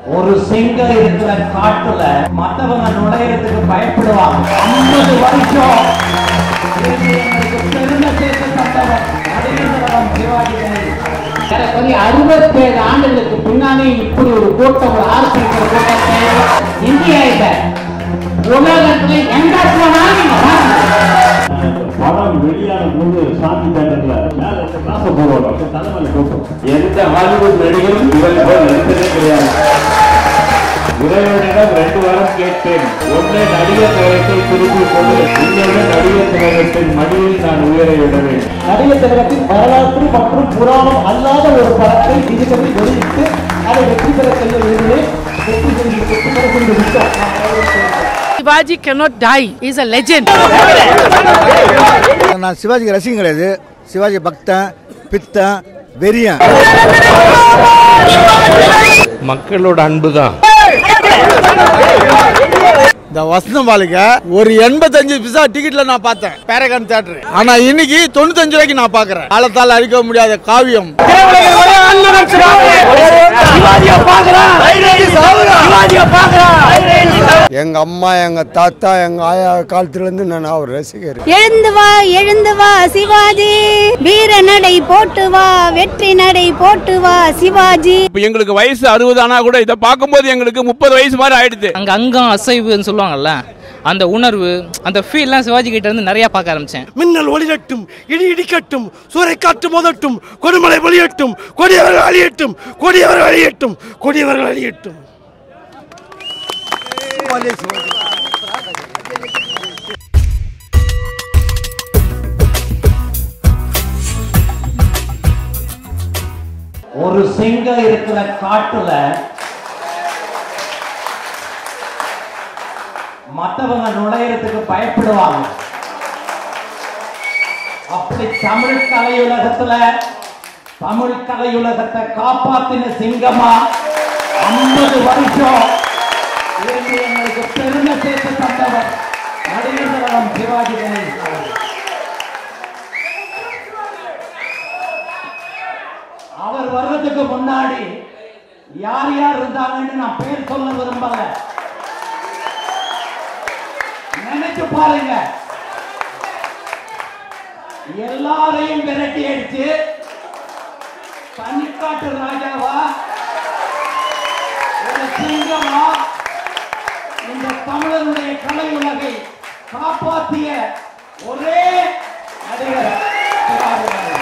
ஒரு சிங்கம் இருக்கிற காட்டுல மத்தவங்க நுழையறதுக்கு பயப்படுவாங்க ஐம்பது வருஷம் இருந்து எங்களுக்கு பெருமை சேர்த்து தந்தவர் நடிகர் சிவாஜி கணேசன் ஏறக்குறைய அறுபத்தேழு ஆண்டுகளுக்கு பின்னாலே இப்படி ஒரு கூட்டம் ஒரு ஆர்ப்பாட்ட கூட்டத்தை இந்தியா இல்ல உலகத்துல எங்க போனாலும் நீங்க பாருங்க. படம் வெளியான போது சாந்தி தேட்டர்ல மேல இருக்க கிளாஸ போடுவாங்க தலைமையில கூட்டம் எந்த ஹாலிவுட் நடிகரும் இவரை போல் நடித்ததே கிடையாது இறைவனிடம் ரெண்டு வாரம் கேட்டேன் ஒன்றை நடிகர் திலகத்தை திருப்பி கொண்டு இன்னொன்று நடிகர் திலகத்தின் மடியில் நான் உயர விட வேண்டும் நடிகர் திலகத்தின் வரலாற்று மற்றும் புராணம் அல்லாத ஒரு படத்தை டிஜிட்டலில் வெளியிட்டு அதை வெற்றி பெற செய்ய விரும்பினேன் வெற்றி செஞ்சு வெற்றி பெற செஞ்சு விட்டோம் Shivaji cannot die. He's a legend. நான் சிவாஜிக்கு ரசிகம் கிடையாது சிவாஜி பக்தன் பித்தன் வெறியன் மக்களோட அன்பு தான் இந்த வசந்த மாளிகை ஒரு எண்பத்தஞ்சு பிசா டிக்கெட்ல நான் பார்த்தேன் பேரகான் தியேட்டர் ஆனா இன்னைக்கு தொண்ணூத்தஞ்சு ரூபாய்க்கு நான் பாக்குறேன் காலத்தால் அழிக்க முடியாத காவியம் எங்க அம்மா எங்க தாத்தா எங்க ஆயா காலத்துல இருந்து நான் அவர் ரசிகர் எழுந்து வா எழுந்து வா சிவாஜி வீர நடை போட்டு வா வெற்றி நடை போட்டு வா சிவாஜி இப்ப எங்களுக்கு வயசு அறுபது ஆனா கூட இதை பார்க்கும்போது எங்களுக்கு முப்பது வயசு மாதிரி ஆயிடுது அங்க அங்கம் அசைவுன்னு சொல்லுவாங்கல்ல அந்த உணர்வு அந்த ஃபீல்லாம் சிவாஜி கிட்ட இருந்து நிறைய பார்க்க ஆரம்பிச்சேன் மின்னல் ஒளிரட்டும் இடி இடிக்கட்டும் சூறை காற்று மோதட்டும் கொடுமலை பொழியட்டும் கொடியவர்கள் அழியட்டும் கொடியவர்கள் அழியட்டும் கொடியவர்கள் அழியட்டும் ஒரு சிங்கம் இருக்கிற காட்டுல மத்தவங்க நுழையறதுக்கு பயப்படுவாங்க அப்படி தமிழ் கலையுலகத்துல தமிழ் கலையுலகத்தை காப்பாத்தின சிங்கமா ஐம்பது வருஷம் இருந்து எங்களுக்கு பெருமை சேர்த்து தந்தவர் நடிகர் திலகம் சிவாஜி கணேசன் அவர்கள். அவர் வர்றதுக்கு முன்னாடி யார் யார் இருந்தாங்கன்னு நான் பேர் சொல்ல விரும்பல நினைச்சு பாருங்க எல்லாரையும் விரட்டி அடிச்சு தனிக்காட்டு ராஜாவா ஒரு சிங்கமா இந்த தமிழனுடைய கலை உலகை காப்பாற்றிய ஒரே நடிகர் சிவாஜி கணேசன்.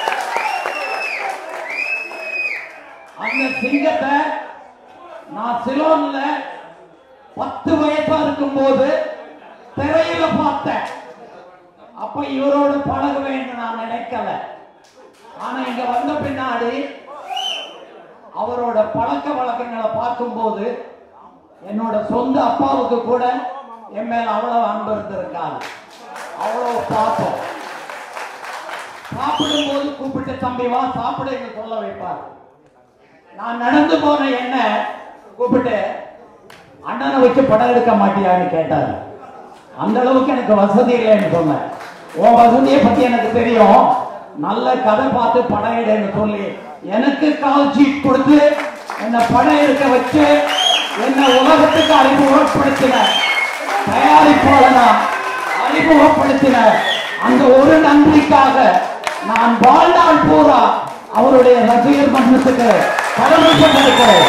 அந்த சிங்கத்தை நான் சிலோன்ல பத்து வயசா இருக்கும்போது திரையில பார்த்தேன் அப்ப இவரோடு பழகுவேன்னு நான் நினைக்கல ஆனா இங்க வந்த பின்னாடி அவரோட பழக்க வழக்கங்களை பார்க்கும்போது என்னோட சொந்த அப்பாவுக்கு கூட என் மேல அவ்வளவு அன்பு இருந்திருக்காது அவ்வளவு பார்ப்போம் சாப்பிடும்போது கூப்பிட்டு தம்பி வா சாப்பிடுன்னு சொல்ல வைப்பார் நான் நடந்து போன என்ன கூப்பிட்டு அண்ணனை வச்சு படம் எடுக்க மாட்டியான்னு கேட்டாரு அந்த அளவுக்கு எனக்கு வசதி இல்லைன்னு சொன்னேன் உன் வசதியை பத்தி எனக்கு தெரியும் நல்ல கதை பார்த்து படம் எடுன்னு சொல்லி எனக்கு கால் சீட் கொடுத்து என்ன படம் எடுக்க வச்சு என்ன உலகத்துக்கு அறிமுகப்படுத்தின தயாரிப்பாளனா அறிமுகப்படுத்தின அந்த ஒரு நன்றிக்காக நான் வாழ்நாள் பூரா அவருடைய ரசிகர் மன்றத்துக்கு கடமைப்பட்டிருக்கிறேன்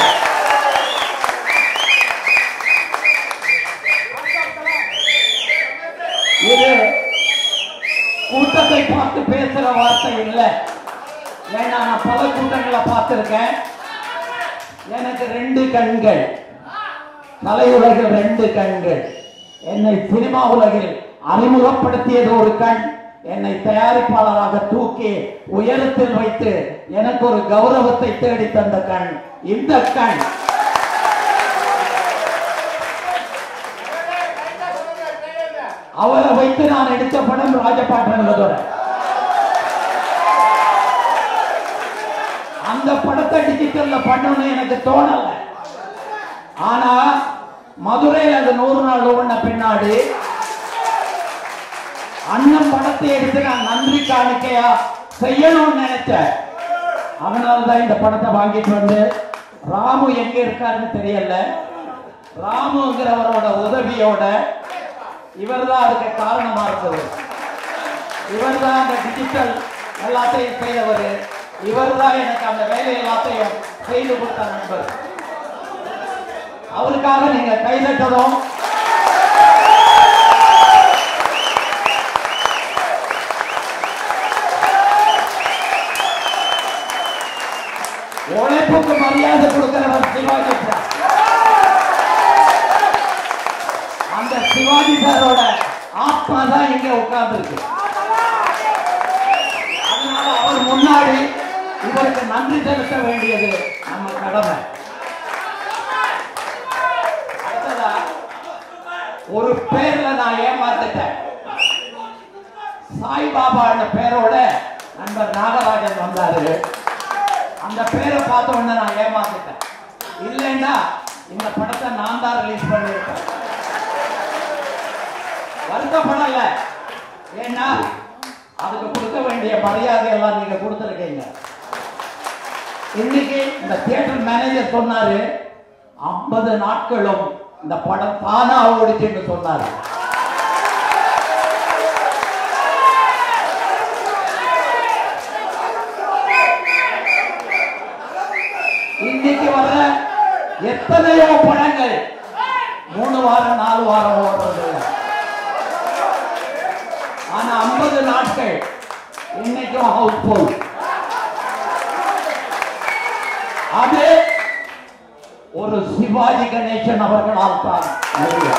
இது கூட்டத்தை பார்த்து பேசுற வார்த்தை இல்லை ஏன்னா நான் பல கூட்டங்களை பார்த்திருக்கேன் எனக்கு ரெண்டு கண்கள் கலை உலகில் ரெண்டு கண்கள் என்னை சினிமா உலகில் அறிமுகப்படுத்தியது ஒரு கண் என்னை தயாரிப்பாளராக தூக்கி உயரத்தில் வைத்து எனக்கு ஒரு கௌரவத்தை தேடி தந்த கண் இந்த கண் அவரை வைத்து நான் எடுத்த படம் ராஜபாட்டன் மதுரை அந்த படத்தை டிஜிட்டல்ல பண்ணணும்னு எனக்கு தோணல ஆனா மதுரையில் அது நூறு நாள் ஓடின பின்னாடி அண்ணன் படத்தை எடுத்து நான் நன்றி காணிக்கையா செய்யணும்னு நினைச்சேன் அதனால தான் இந்த படத்தை வாங்கிட்டு வந்து ராமு எங்க இருக்காருன்னு தெரியல ராமுங்கிறவரோட உதவியோட இவர்தான் அதுக்கு காரணமா இருக்குது இவர்தான் அந்த டிஜிட்டல் எல்லாத்தையும் செய்தவர் இவர்தான் எனக்கு அந்த வேலை எல்லாத்தையும் செய்து கொடுத்த நண்பர் அவருக்காக நீங்க கைதட்டணும் உழைப்புக்கு மரியாதை கொடுக்கிறவர் சிவாஜி சார் அந்த சிவாஜி சாரோட ஆத்மா தான் இங்க உட்கார்ந்து இருக்கு அதனால அவர் முன்னாடி இவருக்கு நன்றி செலுத்த வேண்டியது நம்ம கடமை அடுத்ததா ஒரு பேர்ல நான் ஏமாத்துட்டேன் சாய்பாபா என்ற பேரோட நண்பர் நாகராஜன் வந்தாரு அந்த பேரை பார்த்த உடனே நான் ஏமாந்துட்டேன் இல்லைன்னா இந்த படத்தை நான் தான் ரிலீஸ் பண்ணியிருப்பேன் வருத்தப்படல ஏன்னா அதுக்கு கொடுக்க வேண்டிய மரியாதை எல்லாம் நீங்க கொடுத்துருக்கீங்க இன்னைக்கு இந்த தியேட்டர் மேனேஜர் சொன்னாரு ஐம்பது நாட்களும் இந்த படம் தானா ஓடிச்சுன்னு சொன்னாரு இன்னைக்கு வர எத்தனையோ படங்கள் மூணு வாரம் நாலு வாரம் ஓடுறது ஆனா ஐம்பது நாட்கள் இன்னைக்கும் ஹவுஸ்ஃபுல் அது ஒரு சிவாஜி கணேசன் அவர்களால் தான் முடியும்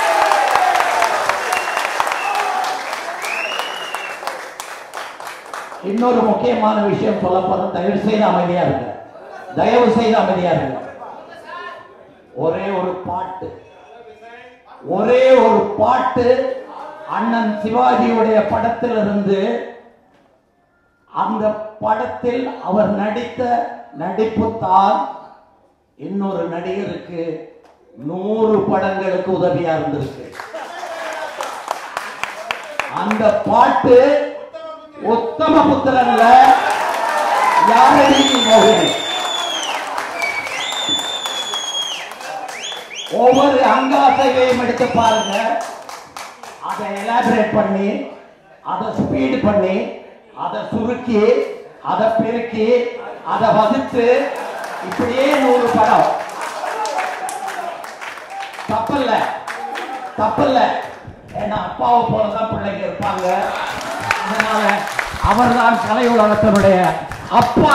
இன்னொரு முக்கியமான விஷயம் சொல்ல போறேன் தயவு செய்து அமைதியா இருங்க தயவு செய்து அமைதியா இருங்க ஒரே ஒரு பாட்டு ஒரே ஒரு பாட்டு அண்ணன் சிவாஜியுடைய படத்திலிருந்து அந்த படத்தில் அவர் நடித்த நடிப்பு தான் இன்னொரு நடிகருக்கு நூறு படங்களுக்கு உதவியா இருந்திருக்கு அந்த பாட்டு உத்தம புத்திரன்ல யாரடி மோகினி ஒவ்வொரு அங்காசைகளையும் எடுத்து பாருங்க அதை எலாபரேட் பண்ணி அதை ஸ்பீடு பண்ணி அதை சுருக்கி அதை பெருக்கி அதை வகுத்து இப்படியே நூறு படம் தப்பில்ல தப்பில்ல ஏன்னா அப்பாவை போலதான் பிள்ளைங்க இருப்பாங்க அதனால அவர்தான் கலை உலகத்தினுடைய அப்பா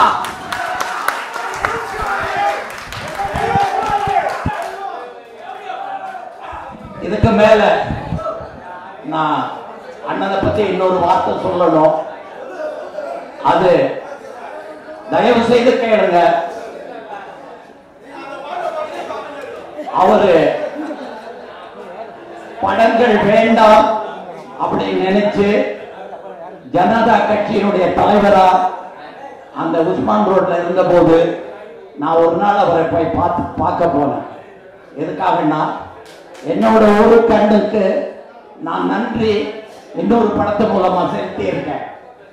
இதுக்கு மேல நான் அண்ணனை பத்தி இன்னொரு வார்த்தை சொல்லணும் அது தயவு செய்து கேளுங்க அவரு படங்கள் வேண்டாம் அப்படின்னு நினைச்சு ஜனதா கட்சியினுடைய தலைவரா அந்த உஸ்மான் ரோட்ல இருந்தபோது நான் ஒரு நாள் அவரை போய் பார்த்து பார்க்க போனேன் எதுக்காகன்னா என்னோட ஒரு கண்ணுக்கு நான் நன்றி இன்னொரு படத்து மூலமா செலுத்தி இருக்கேன்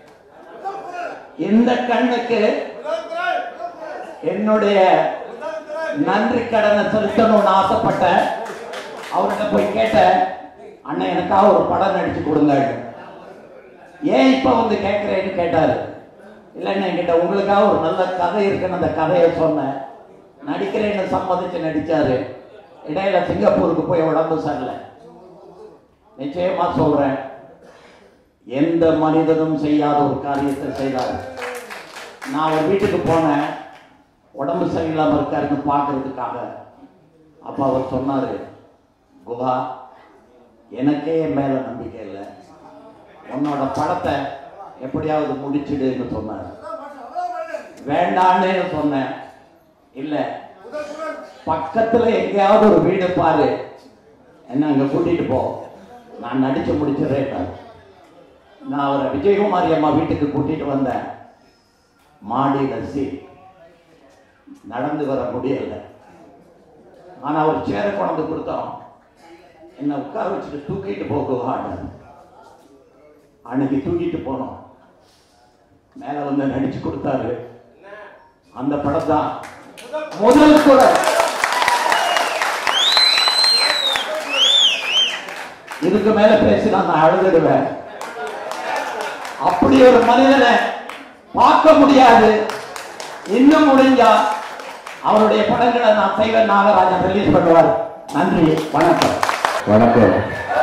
இந்த கண்ணுக்கு என்னுடைய நன்றி கடனை செலுத்தணும்னு ஆசைப்பட்டேன் அவர்கிட்ட போய் கேட்டேன் அண்ணன் எனக்காக ஒரு படம் நடிச்சு கொடுங்க ஏன் இப்ப வந்து கேட்கிறேன்னு கேட்டாரு இல்லைன்னு என்கிட்ட உங்களுக்காக ஒரு நல்ல கதை இருக்குன்னு அந்த கதையை சொன்னேன் நடிக்கிறேன்னு சம்மதிச்சு நடிச்சாரு இடையில சிங்கப்பூருக்கு போய் உடம்பு சரியில்லை நிச்சயமா சொல்றேன் எந்த மனிதனும் செய்யாத ஒரு காரியத்தை செய்தார் நான் ஒரு வீட்டுக்கு போனேன் உடம்பு சரியில்லாம இருக்காருன்னு பார்க்கறதுக்காக அப்ப அவர் சொன்னாரு குஹா எனக்கே என் மேல நம்பிக்கை இல்லை உன்னோட படத்தை எப்படியாவது முடிச்சிடுன்னு சொன்னார் வேண்டான்னு சொன்னேன் இல்ல பக்கத்துல எங்கேயாவது ஒரு வீடு பாரு என்ன அங்க கூட்டிட்டு போ நான் நடிச்சு முடிச்சிடுறேன் நான் அவரை விஜயகுமாரி அம்மா வீட்டுக்கு கூட்டிட்டு வந்தேன் மாடியில சீட் நடந்து வர முடியல ஆனா ஒரு சேரை கொண்டு கொடுத்தோம் என்ன உட்கார வச்சுட்டு தூக்கிட்டு போகுவான்னு அன்னைக்கு தூக்கிட்டு போனோம் மேல வந்து நடிச்சு கொடுத்தாரு அந்த படம் தான் முதல் குரல் இதுக்கு மேல பேசினா நான் அழுதுடுவேன் அப்படி ஒரு மனிதனை பார்க்க முடியாது இன்னும் முடிஞ்சா அவருடைய படங்களை நான் செய்வேன் நாகராஜன் ரிலீஸ் பண்ணுவார் நன்றி வணக்கம் வணக்கம்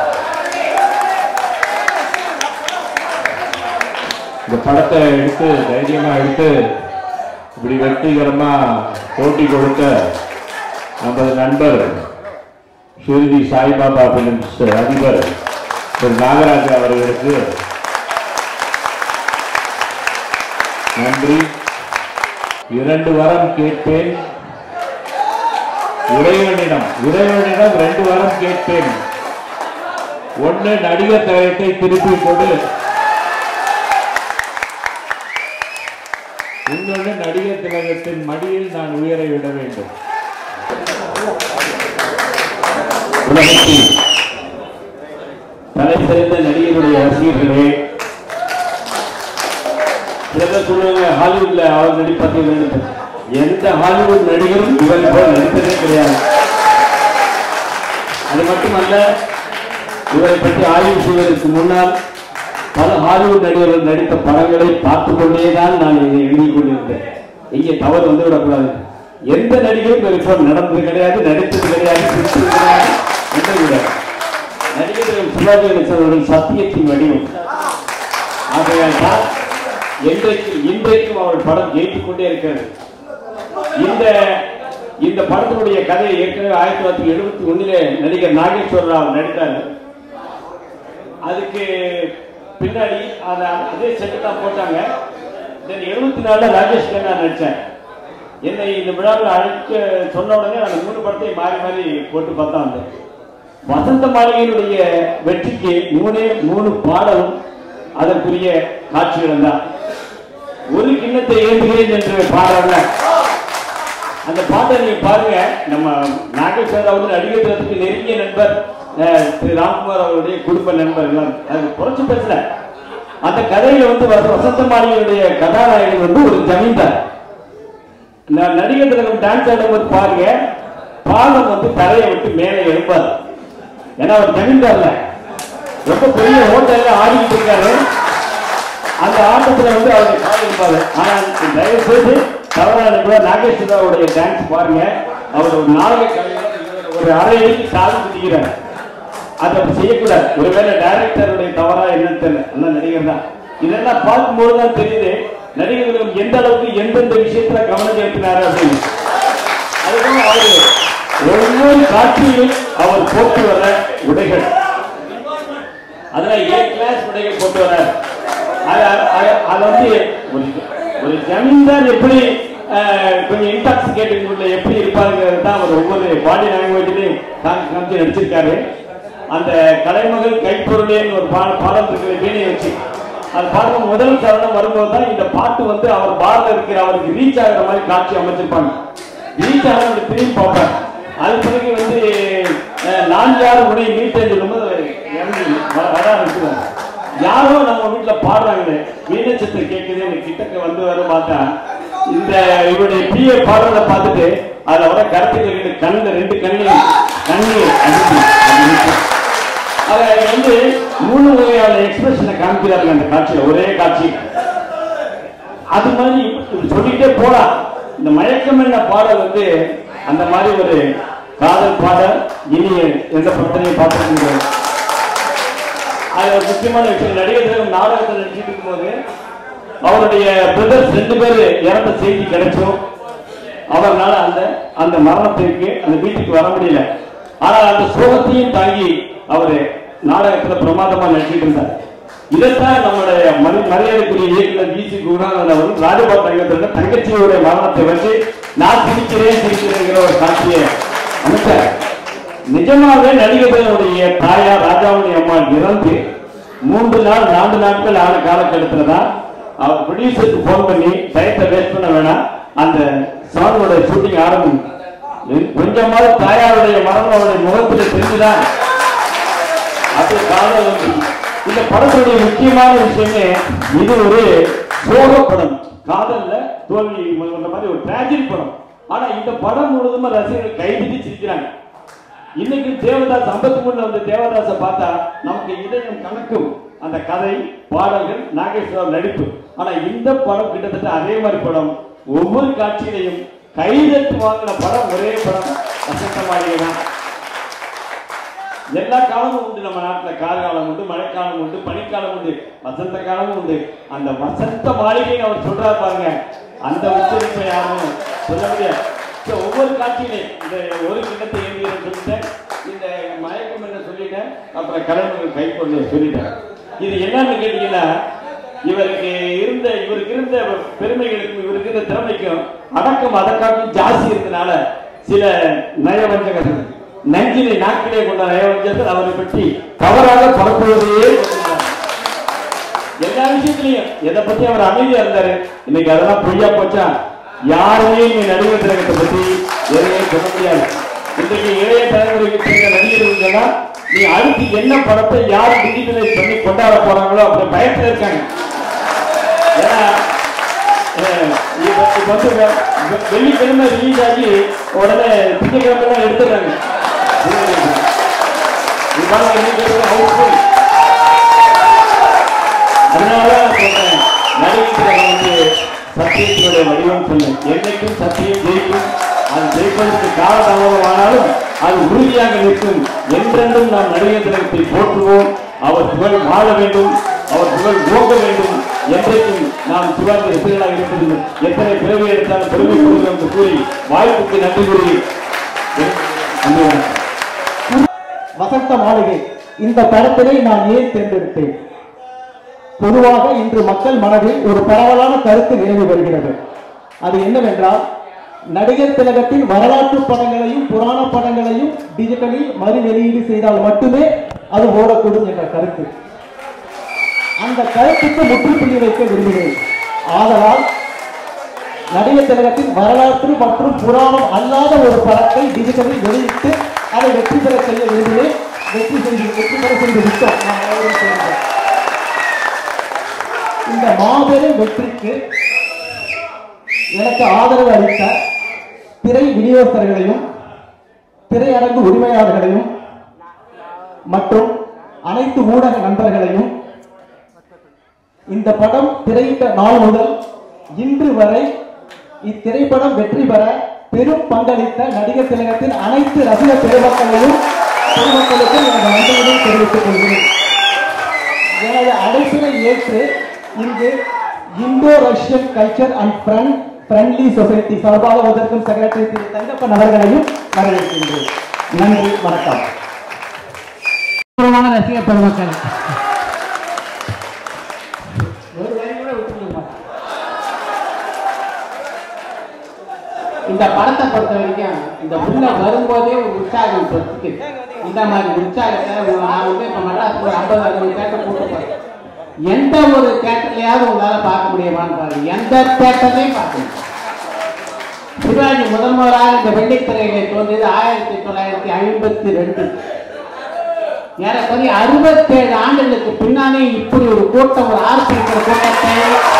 இந்த படத்தை எடுத்து தைரியமா எடுத்து இப்படி வெற்றிகரமா போட்டி கொடுத்த நமது நண்பர் ஷிரிடி சாய்பாபா பிலிம்ஸ் அதிபர் திரு நாகராஜ் அவர்களுக்கு நன்றி இரண்டு வரம் கேட்பேன் இறைவனிடம் இறைவனிடம் ரெண்டு வரம் கேட்பேன் ஒன்று நடிகர் தயத்தை திருப்பி கொடு இன்னொன்று நடிகர் திலகத்தின் மடியில் நான் உயர விட வேண்டும் உலகத்தில் தலை சிறந்த நடிகருடைய ரசிகர்களே சிலர் சொல்லுவாங்க ஹாலிவுட்ல அவர் நடிப்பார்கள் எந்த ஹாலிவுட் நடிகரும் இவரை போல் நடித்ததே கிடையாது அது மட்டுமல்ல இவரை பற்றி ஆய்வு செய்வதற்கு முன்னால் பல ஹாலிவுட் நடிகர்கள் நடித்த படங்களை பார்த்து கொண்டேதான் நான் இதை எழுதி கொண்டிருந்தேன் இங்கே தவறு வந்து விடக்கூடாது எந்த நடிகரும் இவரை போல் நடந்தது கிடையாது நடித்தது கிடையாது சிரித்தது கிடையாது என்பது கிடையாது நடிகர்கள் சிவாஜி கணேசன் அவர்கள் சத்தியத்தின் வடிவம் ஆகையால் தான் என்றைக்கு இன்றைக்கும் அவள் படம் ஜெயித்துக் கொண்டே இருக்கிறது இந்த இந்த படத்தினுடைய கதை ஏற்கனவே ஆயிரத்தி தொள்ளாயிரத்தி எழுபத்தி ஒண்ணுல நடிகர் நாகேஸ்வர ராவ் நடித்தார் அதுக்கு பின்னாடி அத அதே செட்டு தான் போட்டாங்க தென் எழுபத்தி நாலுல ராஜேஷ் கண்ணா நடிச்சேன் என்னை இந்த விழாவில் அழைக்க சொன்ன உடனே நான் மூணு படத்தையும் மாறி மாறி போட்டு பார்த்தா வந்தேன் வசந்த மாளிகையினுடைய வெற்றிக்கு மூணே மூணு பாடலும் அதற்குரிய காட்சிகள் தான் ஒரு கிண்ணத்தை ஏந்துகிறேன் என்று பாடுறாங்க அந்த பாட்டை நீங்க பாருங்க நம்ம நாகேஸ்வர வந்து நடிகர் திலகத்துக்கு நெருங்கிய நண்பர் அஹ், திரு ராம்குமார் அவருடைய குடும்ப நண்பர் எல்லாம் அது குறைச்சு பேசல அந்த கதையில வந்து வச- வசந்த மாளிகையுடைய கதாநாயகன் வந்து ஒரு ஜமீன்தார் நான் நடிகர் திலகம் டான்ஸ் ஆடும்போது பாருங்க பாலம் வந்து தரையை விட்டு மேலே எழுப்பார் ஏன்னா அவர் ஜமீன்தார்ல ரொம்ப பெரிய ஹோட்டல்ல ஆடிக்கிட்டு இருக்காரு அந்த ஆட்டத்துல வந்து அவருடைய கால் இருப்பாரு ஆனா தயவு செய்து தவறான கூட நாகேஸ்வராவுடைய டான்ஸ் பாருங்க அவர் ஒரு நாடக கலைஞர் இவர் ஒரு அறையில் கால் குதிக்கிறார் அதை அப்படி செய்யக்கூடாது ஒருவேளை டைரக்டருடைய தவறா என்னன்னு தெரியல அந்த நடிகர் தான் இதெல்லாம் பார்க்கும்போது தான் தெரியுது நடிகர்களும் எந்த அளவுக்கு எந்தெந்த விஷயத்துல கவனம் செலுத்தினாரு அப்படின்னு அதுதான் அவரு ஒவ்வொரு காட்சியிலும் அவர் போட்டு வர உடைகள் அதுல ஏ கிளாஸ் உடைகள் போட்டு வர்றார் அது அது- அது வந்து ஒரு ஒரு ஜமீன்தார் எப்படி அஹ், கொஞ்சம் இன்டாக்சிகேட்டிங் எப்படி இருப்பாருங்கிறது தான் அவர் ஒவ்வொரு பாடி லாங்குவேஜ்லையும் காமிச்சு காமிச்சு நடிச்சிருக்காரு அந்த கலைமகள் கைப்பொருளேன்னு ஒரு பா பாடம் இருக்குது வீணை வச்சு அது பாருங்க முதல் சரணம் வரும்போது தான் இந்த பாட்டு வந்து அவர் பாரத இருக்கிற அவருக்கு ரீச் ஆகுற மாதிரி காட்சி அமைச்சிருப்பாங்க ரீச் ஆக திரும்பி பார்ப்பார் அது பிறகு வந்து அஹ், நான் யார் உடைய மீட்டேன் சொல்லும்போது இறங்கி வ- வர ஆரம்பிச்சுவாங்க யாரோ நம்ம வீட்டுல பாடுறாங்களே வீணச்சத்தை கேட்குது எனக்கு கிட்டக்க வந்து வர பார்த்தா இந்த இவருடைய பிஏ பாடுறத பார்த்துட்டு அதுல வர கருத்துக்கள் கண்ணுல ரெண்டு கண்ணையும் கண்ணீர் அடிச்சு அது நிக்கும். அது வந்து மூணு வகையான எக்ஸ்பிரஷனை காமிக்கிறாங்க அந்த காட்சியில ஒரே காட்சி அது மாதிரி இப்படி சொல்லிட்டே போலாம் இந்த மயக்கம் என்ன பாடல் வந்து அந்த மாதிரி ஒரு காதல் பாடல் இனி எந்த படத்திலையும் பார்த்துக்க முடியாது அது ஒரு முக்கியமான விஷயம் நடிகர் நாடகத்தில் நடிச்சிட்டு இருக்கும்போது அவருடைய பிரதர்ஸ் ரெண்டு பேர் இறந்த செய்தி கிடைச்சோம் அவர்னால அந்த அந்த மரணத்திற்கு அந்த வீட்டுக்கு வர முடியல ஆனால் அந்த சோகத்தையும் தாங்கி அவரு நாடகத்துல பிரமாதமா நடிச்சிட்டு இருந்தார் இதைத்தான் நம்முடைய மரி மரியாதைக்குரிய இயக்குனர் வி சி குருநாதன் அவர்கள் ராஜபாத் தங்கத்திற்கு தங்கச்சியுடைய மரணத்தை வச்சு நான் சிரிக்கிறேன் சிரிக்கிறேங்கிற ஒரு காட்சியை அமைச்சார் நிஜமாவே நடிகர்களுடைய தாயார் ராஜாமணி அம்மாள் இறந்து மூன்று நாள் நான்கு நாட்கள் ஆன காலகட்டத்துல தான் அவர் ப்ரொடியூசருக்கு ஃபோன் பண்ணி டயத்தை வேஸ்ட் பண்ண வேணாம் அந்த சாங்கோட ஷூட்டிங் ஆரம்பம் கொஞ்சமாவது தாயாருடைய மரணம் அவருடைய முகத்தில் தெரிஞ்சுதான் அப்படி காதல் வந்து இந்த படத்துடைய முக்கியமான விஷயமே இது ஒரு சோக படம் காதல்ல தோல்வி வந்த மாதிரி ஒரு டிராஜடி படம் ஆனா இந்த படம் முழுவதுமா ரசிகர்கள் கைவிட்டு சிரிக்கிறாங்க இன்னைக்கு தேவதாஸ் ஐம்பத்தி மூணுல வந்த தேவதாஸை பார்த்தா நமக்கு இதயம் கணக்கும் அந்த கதை பாடல்கள் நாகேஸ்வரர் நடிப்பு ஆனா இந்த படம் கிட்டத்தட்ட அதே மாதிரி படம் ஒவ்வொரு காட்சியிலையும் கைதட்டு வாங்கின படம் ஒரே படம் வசந்த மாளிகை தான் எல்லா காலமும் உண்டு நம்ம நாட்டுல கார்காலம் உண்டு மழைக்காலம் உண்டு பனிக்காலம் உண்டு வசந்த காலமும் உண்டு அந்த வசந்த மாளிகைன்னு அவர் சொல்றாரு பாருங்க அந்த உச்சரிப்பை யாரும் சொல்ல முடியாது So, ஒவ்வொரு காட்சியிலையும் இந்த ஒரு கிண்ணத்தை ஏந்தியன்னு சொல்லிட்டேன் இந்த மயக்கம் என்ன சொல்லிட்டேன் அப்புறம் கடவுள் கை கொண்டு சொல்லிட்டேன் இது என்னன்னு கேட்டீங்கன்னா இவருக்கு இருந்த இவருக்கு இருந்த பெருமைகளுக்கும் இவருக்கு இருந்த திறமைக்கும் அடக்கம் அதற்காகவும் ஜாஸ்தி இருந்தனால சில நயவஞ்சகர்கள் நஞ்சினை நாக்கிலே கொண்ட நயவஞ்சகர்கள் அவரை பற்றி தவறாக பரப்புவதையே கொண்டிருந்தார். எல்லா விஷயத்திலையும் எதை பத்தி அவர் அமைதியா இருந்தாரு இன்னைக்கு அதெல்லாம் பொய்யா போச்சா யாருமே நீ நடிகர் திலகத்தை பத்தி எதையும் சொல்ல முடியாது இன்றைக்கு இளைய தலைமுறைக்கு சேர்ந்த நடிகர்கள் சொன்னா நீ அடுத்து என்ன படத்தை யார் டிஜிட்டலைஸ் பண்ணி கொண்டாட போறாங்களோ அப்படி பயத்துல இருக்காங்க ஏன்னா அஹ், இப்ப இப்ப வந்து வெ- வெ- வெள்ளிக்கிழமை ரிலீஸ் ஆகி உடனே திங்கக்கிழமை தான் எடுத்துடுறாங்க இதான் வெள்ளிக்கிழமை ஹவுஸ்ஃபுல் அதனால சொல்றேன் நடிகை வந்து சத்தியத்தினுடைய வடிவம் சொன்னேன் என்னைக்கும் சத்தியம் ஜெயிக்கும் அது ஜெயிப்பதற்கு காலதாமதம் ஆனாலும் அது உறுதியாக நிற்கும் என்றென்றும் நாம் நடிகர் திலகத்தை போற்றுவோம் அவர் புகழ் வாழ வேண்டும் அவர் புகழ் ஓங்க வேண்டும் என்றைக்கும் நாம் சிவாஜி ரசிகர்களாக இருப்பது எத்தனை பிறவி எடுத்தாலும் பெருமை கொள்கிறோம் என்று கூறி வாய்ப்புக்கு நன்றி கூறி நன்றி வணக்கம். வசந்த மாளிகை இந்த படத்தினை நான் ஏன் தேர்ந்தெடுத்தேன் பொதுவாக இன்று மக்கள் மனதில் ஒரு பரவலான கருத்து நிலவி வருகிறது அது என்னவென்றால் நடிகர் திலகத்தின் வரலாற்று படங்களையும் புராண படங்களையும் டிஜிட்டலில் மறு வெளியீடு செய்தால் மட்டுமே அது ஓடக்கூடும் என்ற கருத்து அந்த கருத்துக்கு முற்றுப்புள்ளி வைக்க விரும்பினேன் ஆதலால் நடிகர் திலகத்தின் வரலாற்று மற்றும் புராணம் அல்லாத ஒரு படத்தை டிஜிட்டலில் வெளியிட்டு அதை வெற்றி பெற செய்ய விரும்பினேன் வெற்றி செய்து வெற்றி பெற செய்து விட்டோம் நாம் அனைவரும் சேர்ந்து. இந்த மாபெரும் வெற்றிக்கு எனக்கு ஆதரவு அளித்த திரை விநியோகஸ்தர்களையும் திரையரங்கு உரிமையாளர்களையும் மற்றும் அனைத்து ஊடக நண்பர்களையும் இந்த படம் திரையிட்ட நாள் முதல் இன்று வரை இத்திரைப்படம் வெற்றி பெற பெரும் பங்களித்த நடிகர் திலகத்தின் அனைத்து ரசிக பெருமக்களையும் பெருமக்களுக்கும் எனது நன்றியினை தெரிவித்துக் கொள்கிறேன் எனது அழைப்பினை ஏற்று இங்கு Indo Russian culture and friend friendly society சார்பாக வந்திருக்கும் செக்ரட்டரி திரு தங்கப்பன் அவர்களையும் வரவேற்கின்றேன் நன்றி வணக்கம் அற்புதமான ரசிக பெருமக்கள் ஒரு வரி கூட விட்டுருக்க மாட்டேன். இந்த படத்தை பொறுத்த வரைக்கும் இந்த உள்ள வரும்போதே ஒரு உற்சாகம் இருக்கு இந்த மாதிரி உற்சாகத்தை உங்க- நான் வந்து இப்ப மெட்ராஸ்ல ஒரு ஐம்பது அறுபது தேட்டர் போட்டு போறேன் எந்த ஒரு தேட்டர்லயாவது உங்களால பார்க்க முடியுமான்னு பாருங்க எந்த தேட்டர்லையும் பார்க்க முடியும் சிவாஜி முதல் முதலாக இந்த வெள்ளித்திரையிலே தோன்றியது ஆயிரத்தி தொள்ளாயிரத்தி ஐம்பத்தி ரெண்டு ஏறக்குறைய அறுபத்தேழு ஆண்டுகளுக்கு பின்னாலே இப்படி ஒரு கூட்டம் ஒரு ஆர்ப்பரிக்கிற கூட்டத்தை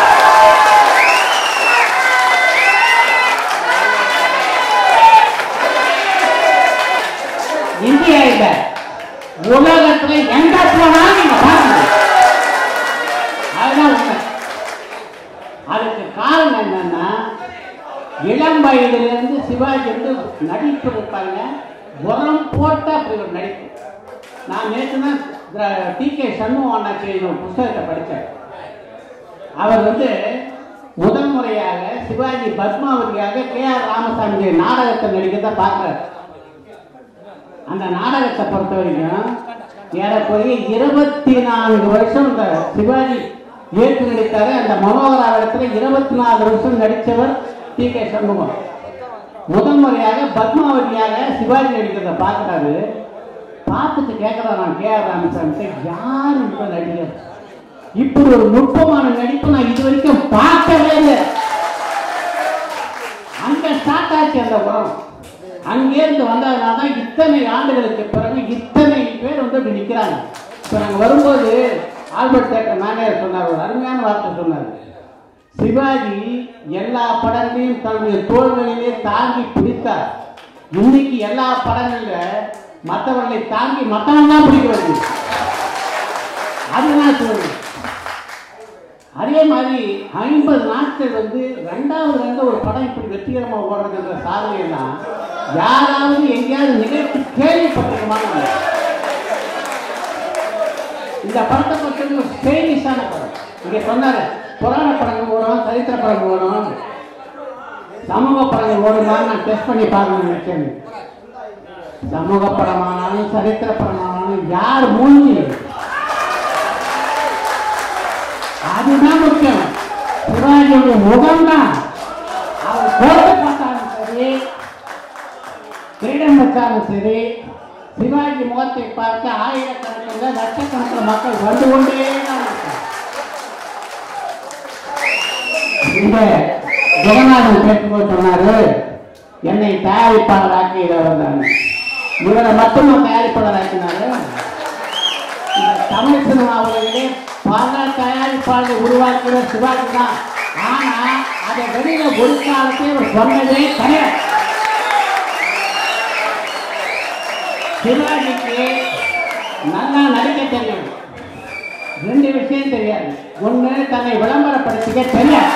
இந்தியா இல்ல உலகத்துல எங்க போனாலும் நீங்க பாருங்க அதுதான் உண்மை அதுக்கு காரணம் என்னன்னா இளம் வயதுல இருந்து சிவாஜி வந்து நடிப்பு இருப்பாங்க உரம் போட்ட அப்படி ஒரு நடிப்பு நான் நேற்று தான் டி கே சண்முகம் அண்ணாச்சி ஒரு புஸ்தகத்தை படித்தேன் அவர் வந்து முதல் முறையாக சிவாஜி பத்மாவதியாக கே ஆர் ராமசாமி நாடகத்தை நடிக்கிறத பார்க்குறாரு அந்த நாடகத்தை பொறுத்த வரைக்கும் ஏறக்குறைய இருபத்தி நான்கு வருஷம் இந்த சிவாஜி ஏற்று நடித்தாரு அந்த மனோகரா இடத்துல இருபத்தி நாலு வருஷம் நடித்தவர் டி கே சண்முகம் முதல் முறையாக பத்மாவதியாக சிவாஜி நடிக்கிறத பார்க்குறாரு பார்த்துட்டு கேட்குறாரு நான் கே ஆர் ராமசாமி யார் இந்த நடிகர் இப்படி ஒரு நுட்பமான நடிப்பு நான் இது வரைக்கும் பார்க்கவே இல்லை அங்க ஸ்டார்ட் ஆச்சு அந்த உரம் அங்கேருந்து வந்ததுனால தான் இத்தனை ஆண்டுகளுக்கு பிறகு இத்தனை பேர் வந்து இப்படி நிற்கிறாங்க இப்போ நாங்கள் வரும்போது ஆல்பர்ட் தேட்டர் மேனேஜர் சொன்னார் ஒரு அருமையான வார்த்தை சொன்னார் சிவாஜி எல்லா படங்களையும் தன்னுடைய தோள்களிலே தாங்கி பிடித்தார் இன்னைக்கு எல்லா படங்கள்ல மற்றவர்களை தாங்கி மற்றவன் தான் பிடிக்க வருது அதுதான் சொல்றேன் அதே மாதிரி ஐம்பது நாட்கள் வந்து ரெண்டாவது ரெண்டு ஒரு படம் இப்படி வெற்றிகரமா ஓடுறதுன்ற சாதனையெல்லாம் யாராவது எங்கேயாவது நிகழ்ச்சி கேள்விப்பட்டிருக்கமான இந்த படத்தை பொறுத்தவரைக்கும் ஒரு ஸ்டைலிஷான படம் இங்க சொன்னாரு புராண படங்கள் ஓடும் சரித்திர படங்கள் ஓடும் சமூக படங்கள் ஓடுமான்னு நான் டெஸ்ட் பண்ணி பார்க்கணும்னு நினைச்சேன் சமூக படமானாலும் சரித்திர படமானாலும் யார் மூஞ்சி அதுதான் முக்கியம் சிவாஜியுடைய முகம் தான் அவர் கோட்டை பார்த்தாலும் சரி கிரீடம் வச்சாலும் சரி சிவாஜி முகத்தை பார்த்து ஆயிரக்கணக்கில் லட்சக்கணக்கில் மக்கள் வந்து கொண்டே தான் இருக்காங்க. இந்த ஜெகநாதன் பேசும்போது சொன்னாரு என்னை தயாரிப்பாளர் ஆக்கியவர் தான் இவரை மட்டும் தயாரிப்பாளர் ஆக்கினாரு இந்த தமிழ் சினிமாவிலே பல தயாரிப்பாளர்கள் உருவாக்கிற சிவாஜி தான் ஆனா அதை வெளியில ஒரு காலத்தையும் அவர் சொன்னதே கிடையாது சிவாஜிக்கு நல்லா நடிக்க தெரியும் ரெண்டு விஷயம் தெரியாது ஒண்ணு தன்னை விளம்பரப்படுத்திக்க தெரியாது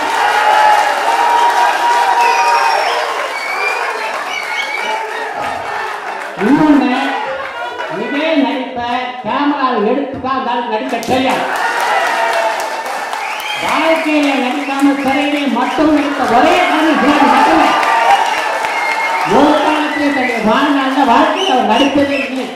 இன்னொன்னு இதே நடிப்ப கேமராவை எடுத்துதான் இருந்தாலும் நடிக்க தெரியாது வாழ்க்கையில நடிக்காம திரையிலே மட்டும் நடித்த ஒரே காரணம் சிவாஜி மட்டுமே ஒரு காலத்திலே தன்னுடைய வாழ்நாள்ல வாழ்க்கையில் அவர் நடித்ததே இல்லை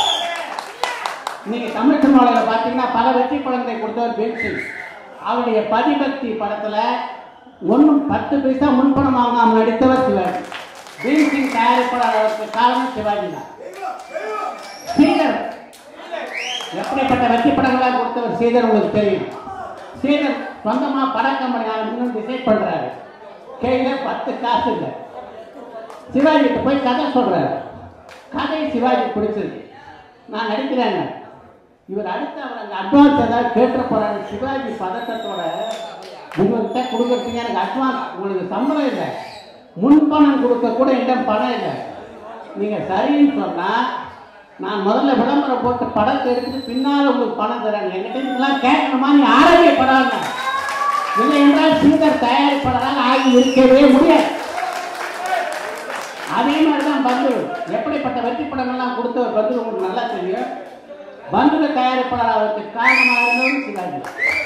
நீங்க தமிழ் சினிமாவில் பார்த்தீங்கன்னா பல வெற்றி படங்களை கொடுத்தவர் பீம்சிங் அவருடைய பதிபக்தி படத்துல ஒன்றும் பத்து பைசா முன்பணம் வாங்காம நடித்தவர் சிவாஜி பீம்சிங் தயாரிப்பாளருக்கு காரணம் சிவாஜி தான் ஸ்ரீதர் எப்படிப்பட்ட வெற்றி படங்களாக கொடுத்தவர் ஸ்ரீதர் உங்களுக்கு தெரியும் ஸ்ரீதர் சொந்தமா பட கம்பெனி ஆரம்பிக்கணும்னு டிசைட் பண்றாரு கையில பத்து காசு இல்லை சிவாஜி கிட்ட போய் கதை சொல்றாரு கதை சிவாஜி பிடிச்சிருக்கு நான் நடிக்கிறேங்க இவர் அடுத்து அவர் அந்த அட்வான்ஸ் ஏதாவது கேட்டு போறாரு சிவாஜி பதட்டத்தோட உங்கள்கிட்ட கொடுக்கறதுக்கு எனக்கு அட்வான்ஸ் உங்களுக்கு சம்பளம் இல்லை முன்பணம் கொடுக்க கூட என்கிட்ட பணம் இல்லை நீங்க சரின்னு சொன்னா நான் முதல்ல விளம்பரம் போட்டு படத்தை எடுத்துட்டு பின்னால உங்களுக்கு பணம் தரேன் என்கிட்ட இதெல்லாம் கேட்கணுமா நீ ஆரம்பிப்படாங்க இல்லை என்றால் சீதர் தயாரிப்பாளராக ஆகி இருக்கவே முடியாது அதே மாதிரி தான் பந்து எப்படிப்பட்ட வெற்றி படங்கள்லாம் கொடுத்தவர் பந்து உங்களுக்கு நல்லா தெரியும் பந்துல தயாரிப்பாளர் அவருக்கு காரணமாக இருந்தவர் சிவாஜி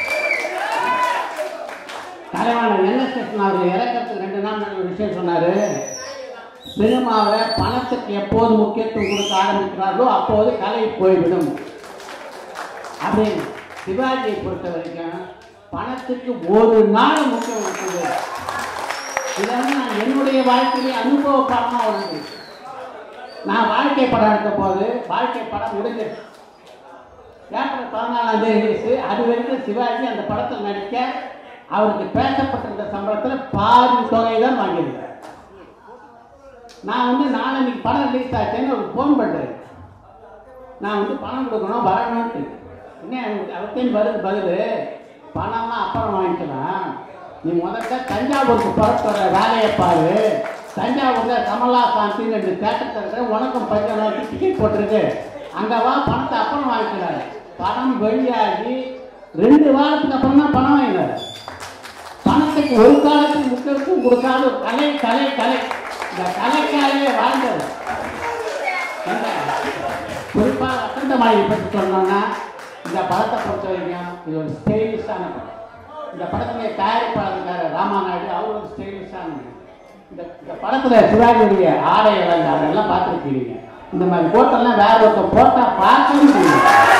தலைவான என்எஸ் கிருஷ்ணன் அவர் இறக்கறதுக்கு ரெண்டு நாள் முன்னாடி ஒரு விஷயம் சொன்னாரு சினிமாவை பணத்துக்கு எப்போது முக்கியத்துவம் கொடுக்க ஆரம்பிக்கிறார்களோ அப்போது கலை போய்விடும் அப்படின்னு சிவாஜியை பொறுத்த வரைக்கும் பணத்துக்கு ஒரு நாள் முக்கியம் இருக்குது இதெல்லாம் நான் என்னுடைய வாழ்க்கையிலே அனுபவ படமாக உள்ளது நான் வாழ்க்கை படம் எடுத்த போது வாழ்க்கை படம் முடிஞ்சிருச்சு ஏப்ரல் பதினாலாம் தேதி ரிலீஸு அது வரைக்கும் சிவாஜி அந்த படத்தில் நடிக்க அவருக்கு பேசப்பட்டிருந்த சம்பளத்தில் பாதி தொகை தான் வாங்கியிருக்கார் நான் வந்து நாளைக்கு படம் ரிலீஸ் ஆச்சுன்னு ஒரு ஃபோன் பண்ணுறேன் நான் வந்து பணம் கொடுக்கணும் வரணும்ட்டு என்ன அவர்த்தையும் வருது பதில் பணம்லாம் அப்புறம் வாங்கிக்கலாம் நீ முதல்ல தஞ்சாவூருக்கு புறத்து வர வேலையை பாரு தஞ்சாவூர்ல கமலா சாந்தின்னு ரெண்டு தேட்டர் இருக்கிற உனக்கும் பஞ்சம் டிக்கெட் போட்டிருக்கு அங்கே வா பணத்தை அப்புறம் வாங்கிக்கிறாரு பணம் வெளியாகி ரெண்டு வாரத்துக்கு அப்புறம் தான் பணம் வாங்கினார் பணத்துக்கு ஒரு காலத்துக்கு முக்கியத்துவம் கொடுக்காத ஒரு கலை கலை கலை இந்த கலைக்காகவே வாழ்ந்தது இந்த குறிப்பாக வசந்த மாளிகை பற்றி சொன்னோம்னா இந்த படத்தை பொறுத்த வரைக்கும் இது ஒரு ஸ்டைலிஷான படம் இந்த படத்துடைய தயாரிப்பாளர் ராமாநாயுடு அவர் ஒரு ஸ்டைலிஷான இந்த இந்த படத்தில் சிவாஜியுடைய ஆடை இழந்த அதெல்லாம் பார்த்துருக்கீங்க இந்த மாதிரி போட்டெல்லாம் வேற ஒருத்தர் போட்டா பார்க்கவே முடியும்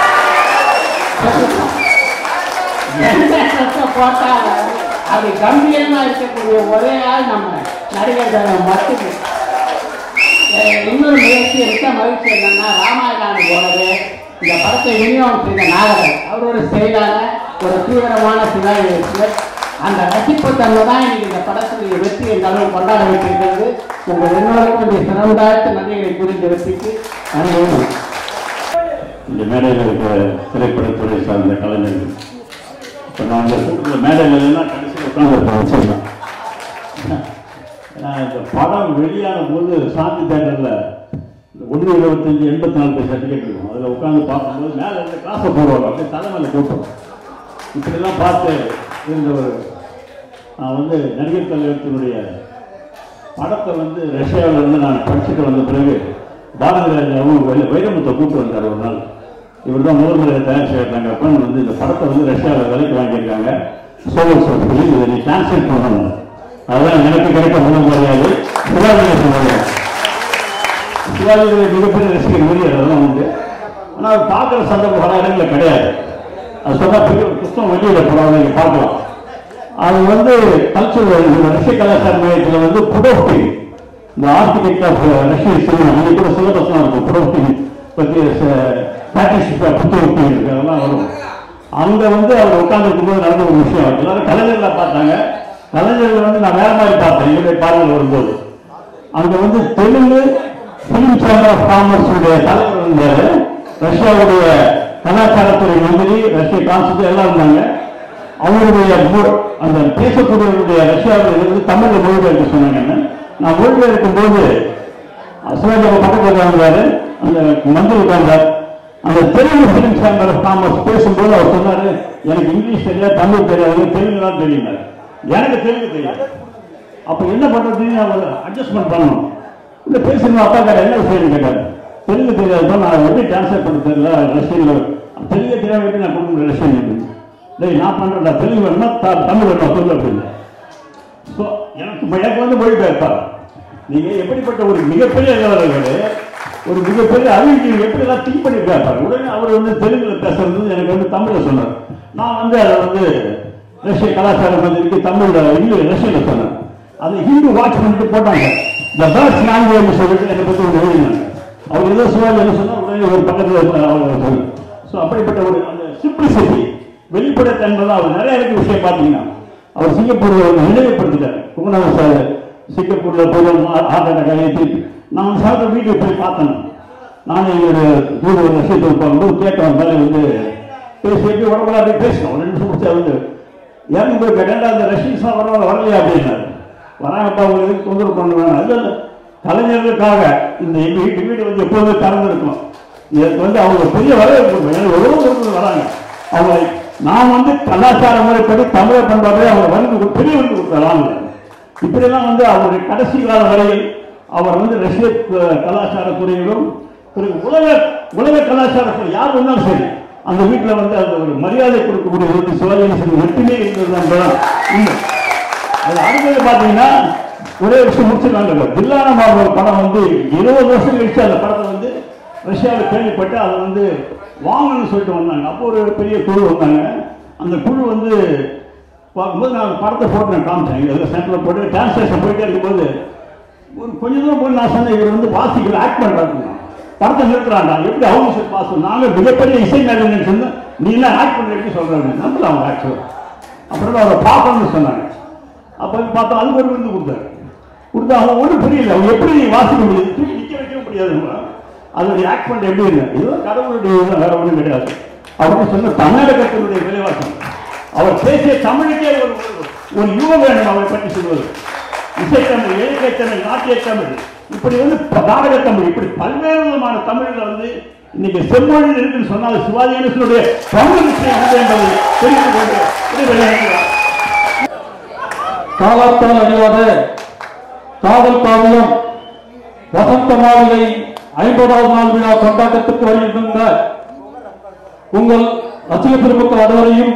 எந்த ட்ரெஸ்ஸை போட்டாலும் அது கம்பீரமா இருக்கக்கூடிய ஒரே ஆள் நம்ம நடிகர் திலகம் மட்டுமே அஹ் இன்னொரு முயற்சி இருக்க மகிழ்ச்சி என்னன்னா ராமாயணம் போலவே இந்த படத்தை விநியோகம் செய்த நாகரன் அவர் ஒரு செயலான ஒரு தீவிரமான சிவாஜி ரசிகர் அந்த ரசிப்பு தன்மை தான் இன்னைக்கு இந்த படத்துடைய வெற்றி என்ற அளவு கொண்டாட வைத்திருக்கிறது உங்கள் எல்லோருக்கும் இந்த சிறந்தாழ்த்த நன்றிகளை புரிந்த வெற்றிக்கு அனைவரும் இந்த மேடையில் இருக்கிற திரைப்படத்துறை சார்ந்த கலைஞர்கள் இப்போ நான் இந்த கூட்டத்தில் மேடையில் இல்லைன்னா கடைசி உட்கார்ந்து வச்சிருக்கேன் நான் இந்த படம் வெளியான போது சாந்தி தேட்டரில் ஒன்று இருபத்தஞ்சு எண்பத்தி நாலு பேர் சர்டிஃபிகேட் இருக்கும் அதில் உட்காந்து பார்க்கும்போது மேலே இருந்து கிளாஸை போடுவாங்க அப்படியே தலைமையில கூட்டம் இப்படிலாம் பார்த்து இருந்த ஒரு நான் வந்து நடிகர் தலைவத்தினுடைய படத்தை வந்து ரஷ்யாவில் இருந்து நான் படிச்சுட்டு வந்த பிறகு பாரதி ராஜாவும் வெ- வைரமுத்தை கூப்பிட்டு வந்தார் ஒரு நாள் இவர் தான் முதல் முறையை தயார் செய்யறாங்க அப்ப வந்து இந்த படத்தை வந்து ரஷ்யாவில் விலைக்கு வாங்கியிருக்காங்க சோழர் சொல்லி இதை நீ டிரான்ஸ்லேட் பண்ணணும் அதுதான் எனக்கு கிடைக்க முதல் மரியாதை சிவாஜி சொன்னாங்க சிவாஜியுடைய மிகப்பெரிய ரசிகர் வெளியே அதெல்லாம் உண்டு ஆனால் அது பார்க்குற சந்தர்ப்பம் பல இடங்களில் கிடையாது அது சொன்னால் பெரிய ஒரு புத்தகம் வெளியிட படம் நீங்கள் பார்க்கலாம் அது வந்து கல்ச்சர் ரஷ்ய கலாச்சார மையத்தில் வந்து புடோப்டி இந்த ஆர்கிடெக்ட் ஆஃப் ரஷ்ய சினிமா அன்னைக்கு கூட சிலபஸ்லாம் இருக்கும் புடோப்டி பற்றி பேட்டிஷ் புத்தகம் இருக்கு அதெல்லாம் வரும் அங்கே வந்து அவர் உட்காந்துருக்கும் போது நடந்த ஒரு விஷயம் எல்லாரும் கலைஞர்ல பார்த்தாங்க கலைஞர்கள் வந்து நான் வேற மாதிரி பார்த்தேன் என்னுடைய பார்வையில் வரும்போது அங்க வந்து Telugu film chamber of commerce உடைய தலைவர் இருந்தாரு ரஷ்யாவுடைய கலாச்சாரத்துறை மந்திரி ரஷ்ய கான்சுலேட் எல்லாம் இருந்தாங்க அவருடைய மொ- அந்த பேசக்கூடியவருடைய ரஷ்யாவில் இருந்து தமிழ்ல மொழிபெயர்க்க சொன்னாங்க என்ன. நான் மொழிபெயர்க்கும் போது சிவாஜி அவங்க பக்கத்தில் இருந்தாரு அந்த மந்திரி உட்கார்ந்தார் அந்த Telugu film chamber of commerce பேசும்போது அவர் சொன்னாரு எனக்கு இங்கிலீஷ் தெரியாது தமிழ் தெரியாது தெலுங்கு தான் தெரியுங்க எனக்கு தெலுங்கு தெரியாது அப்ப என்ன பண்றதுன்னு அவர் அட்ஜஸ்ட்மெண்ட் பண்ணணும் இல்ல பேசணும் அப்பா கேட்ட என்ன விஷயம் கேட்டாரு தெலுங்கு தெரியாதுப்பா நான் எப்படி டிரான்ஸ்லேட் பண்ண தெரியல ரஷ்யன்ல தெலுங்கு தெரியாம எப்படி நான் கொடுக்க முடியும் ரஷ்யன் அப்படின்னு டேய் நான் பண்றேன்டா தெலுங்கு வேணுமா த- தமிழ் வேணுமா சொல்லு அப்படின்னு ஸோ எனக்கு எனக்கு வந்து மொழிபெயர்ப்பார் நீங்க எப்படிப்பட்ட ஒரு மிகப்பெரிய எழுதாளர்களே ஒரு மிகப்பெரிய அறிவியல் எப்படி எல்லாம் திங்க் பண்ணியிருக்காரு பாரு. உடனே அவர் வந்து தெலுங்குல பேசுறது எனக்கு வந்து தமிழ்ல சொன்னார் நான் வந்து அதை வந்து ரஷ்ய கலாச்சார மந்திரிக்கு தமிழ்ல இங்கிலீஷ் ரஷ்யன்ல சொன்னேன் அதை ஹிந்து வாட்ச் பண்ணிட்டு போட்டாங்க த பேர்ட்ஸ் லாங்குவேஜ் சொல்லிட்டு என்னை பத்தி ஒன்று எழுதினாங்க அவர் ஏதோ சிவாஜி என்ன சொன்னா உடனே ஒரு பக்கத்துல அவர் சொல்லு ஸோ அப்படிப்பட்ட ஒரு அந்த சிம்பிளிசிட்டி வெளிப்படைத்தன்மை தான் அவர் நிறைய இருக்கு விஷயம் பார்த்தீங்கன்னா அவர் சிங்கப்பூர்ல ஒரு நினைவுபடுத்திட்டார் குமரநாத சார் சிங்கப்பூர்ல போய் ஹார்ட் அட்டாக் ஆகி நான் சாப்பிட்ட வீட்டுக்கு போய் பார்த்தேன் நான் எங்களுடைய நூறு ஒரு விஷயத்தில் போகும்போது கேட்டேன் மேலே வந்து பேசி எப்படி உடம்புல அப்படியே பேசினோம் ஒரு ரெண்டு நிமிஷம் முடிச்சு வந்து இறந்து போய் கேட்டேன் அந்த ரஷ்யன்ஸ்லாம் வரவங்க வரலையா அப்படின்னாரு வராங்கப்பா உங்களுக்கு தொந்தரவு பண்ண வேணாம் இல்லை இல்லை கலைஞர்களுக்காக இந்த எங்க வீட்டு வீடு வந்து எப்போதுமே திறந்து இருக்கும் இதுக்கு வந்து அவங்க பெரிய வரவேற்பு இருக்கும். எனக்கு எவ்வளோ பேர் வராங்க அவங்க நான் வந்து கலாச்சார முறைப்படி தமிழர் பண்பாடு அவங்க வந்து பெரிய வந்து கொடுத்தாங்க இப்படிலாம் வந்து அவருடைய கடைசி கால வரையில் அவர் வந்து ரஷ்ய க- கலாச்சாரத்துறையிலும் பிறகு உலக உலக கலாச்சாரத்தில் யார் வந்தாலும் சரி அந்த வீட்டில் வந்து அந்த ஒரு மரியாதை கொடுக்கக்கூடிய ஒரு சிவாஜி கணேசன் மட்டுமே இருந்தது என்பதுதான் உண்மை அது அடுத்தது பார்த்தீங்கன்னா ஒரே விஷயம் முடிச்சிருக்காங்க தில்லான மார்பல் படம் வந்து இருபது வருஷம் கழிச்சு அந்த படத்தை வந்து ரஷ்யாவில் கேள்விப்பட்டு அதை வந்து வாங்கணும்னு சொல்லிட்டு வந்தாங்க அப்போ ஒரு பெரிய குழு வந்தாங்க அந்த குழு வந்து பார்க்கும்போது நான் படத்தை போட்டு நான் காமிச்சேன் இதில் சென்டரில் போட்டு டிரான்ஸ்லேஷன் போயிட்டே இருக்கும்போது ஒரு கொஞ்ச தூரம் போய் நான் சொன்னேன் இவர் வந்து வாசிக்கல ஆக்ட் பண்ணுறாங்க படத்தை நிறுத்துறாண்டா எப்படி அவங்க சொல்லி பாசம் நாங்கள் மிகப்பெரிய இசை மேலே சொன்னேன் நீ என்ன ஆக்ட் பண்ண எப்படி சொல்கிறாங்க நம்பல அவங்க ஆக்சுவலாக அப்புறம் அவரை பார்க்கணும்னு சொன்னாங்க அப்போ வந்து பார்த்தா அதுக்கு ஒரு விருந்து கொடுத்தாரு கொடுத்தா அவங்க ஒன்றும் புரியல அவங்க எப்படி நீ வாசிக்க முடியுது தூக்கி நிற்க வைக்க முடியாது அதோடைய ஆக்ட் பண்ண எப்படி இல்லை இதுவும் கடவுளுடைய இது வேற ஒன்றும் கிடையாது அப்படின்னு சொன்ன தமிழகத்தினுடைய விலைவாசம் அவர் பேசிய தமிழுக்கே ஒரு ஒரு- ஒரு யுகம் வேணும் அவரை பற்றி சொல்வது இசைத்தமிழ் இலக்கிய தமிழ் நாட்டிய தமிழ் இப்படி வந்து ப- நாடக தமிழ் இப்படி பல்வேறு விதமான தமிழ்ல வந்து இன்னைக்கு செம்மொழியில் இருக்குன்னு சொன்னால் சிவாஜி கணேசனுடைய பங்கு நிச்சயம் உண்டு என்பதை தெரிந்து கொண்டு விடைபெறுகிறேன். காலத்தால் அழியாத காதல் காவியம் வசந்த மாளிகை ஐம்பதாவது நாள் விழா கொண்டாட்டத்துக்கு வருகின்ற உங்கள் ரசிக பெருமக்கள் அனைவரையும்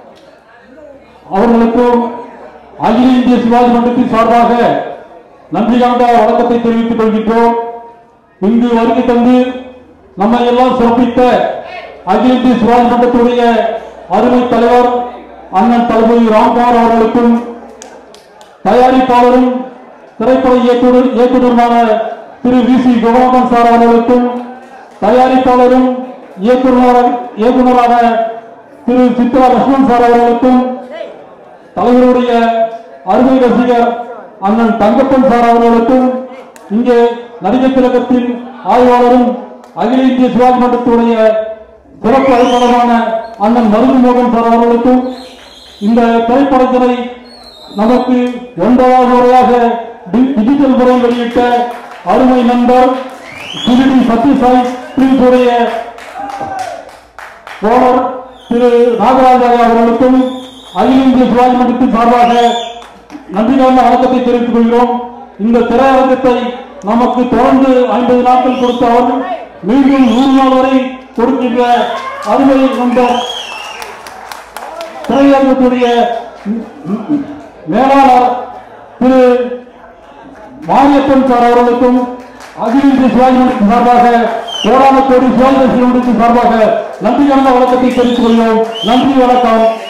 அவர்களுக்கும் அகில இந்திய சிவாஜி மன்றத்தின் சார்பாக நன்றி காண்ட வணக்கத்தை தெரிவித்துக் கொள்கின்றோம் இங்கு வருகை தந்து நம்மை எல்லாம் சிறப்பித்த அகில இந்திய சிவாஜி மன்றத்துடைய அருமை தலைவர் அண்ணன் தளபதி ராம்குமார் அவர்களுக்கும் தயாரிப்பாளரும் திரைப்பட இயக்குனர் இயக்குனருமான திரு வி சி கோபாலன் சார் அவர்களுக்கும் தயாரிப்பாளரும் இயக்குனர் இயக்குனரான திரு சித்ரா லட்சுமண் சார் அவர்களுக்கும் தலைவருடைய அருமை ரசிகர் அண்ணன் தங்கப்பன் சார் அவர்களுக்கும் இங்கே நடிகர் திலகத்தின் ஆய்வாளரும் அகில இந்திய சிவாஜி மன்றத்துடைய சிறப்பு அழைப்பாளரான அண்ணன் மருது மோகன் சார் அவர்களுக்கும் இந்த திரைப்படத்தினை நமக்கு ஒன்பதாவது முறையாக டி- டிஜிட்டல் முறை வெளியிட்ட அருமை நண்பர் சிறுடி சத்யசாய் பிரிவுடைய ஓனர் திரு நாகராஜா அவர்களுக்கும் அகில இந்திய சிவாஜி மன்றத்தின் சார்பாக நன்றி கலந்த வணக்கத்தை தெரிவித்துக் கொள்கிறோம் இந்த திரையரங்கத்தை நமக்கு தொடர்ந்து ஐம்பது நாட்கள் கொடுத்த அவர் மீண்டும் நூறு நாள் வரை கொடுக்கின்ற அருமை நண்பர் திரையரங்கத்துடைய மேலாளர் திரு மாரியப்பன் சார் அவர்களுக்கும் அகில இந்திய சிவாஜி மன்றத்தின் சார்பாக கோடான கோடி சிவாஜி மன்றத்தின் சார்பாக நன்றி கலந்த வணக்கத்தை தெரிவித்துக் கொள்கிறோம் நன்றி வணக்கம்